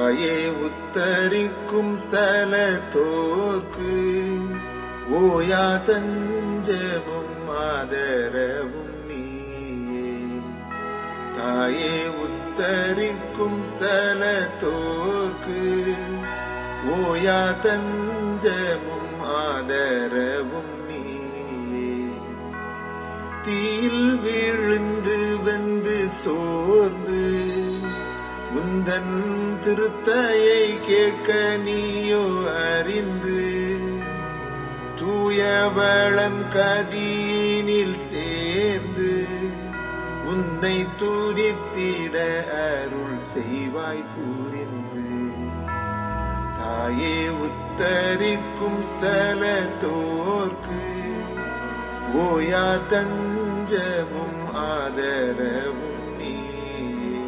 தாயே உத்தரிக்கும் ஸ்தலத்தோர்க்கு ஓயா தஞ்சமும் ஆதரவும் நீயே தாயே உத்தரிக்கும் ஸ்தலத்தோர்க்கு ஓயா தஞ்சமும் ஆதரவும் நீயே தீயில் விழுந்து வந்து சோர்ந்து உந்தன் திருத்தையை கேட்க நீயோ அறிந்து தூயவளன் கதியினில் சேர்ந்து உன்னை துதித்திட அருள் செய்வாய் புரிந்து தாயே உத்தரிக்கும் ஸ்தலத்தோர்க்கு ஓயா தஞ்சமும் ஆதரவும் நீயே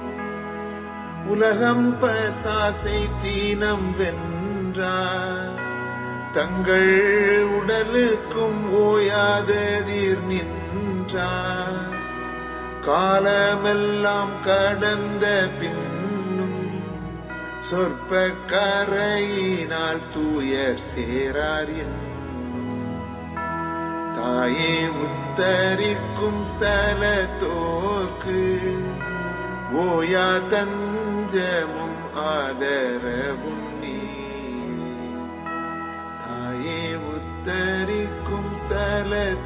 உலகம் பசாசை தீனம் வென்றார் தங்கள் உடலுக்கும் ஓயாததிர் நின்றார் காலமெல்லாம் கடந்த பின்னும் சொற்ப கரையினால் தூயர் சேரார் என்னும் தாயே உத்தரிக்கும் ஸ்தலத்தோர்க்கு ஓயா தஞ்சமும் ஆதரவும் நீயே தாயே உத்தரிக்கும்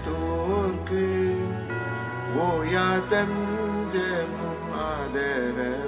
ஸ்தலத்தோர்க்கு ஓயா தஞ்சமும் ஆதரவும்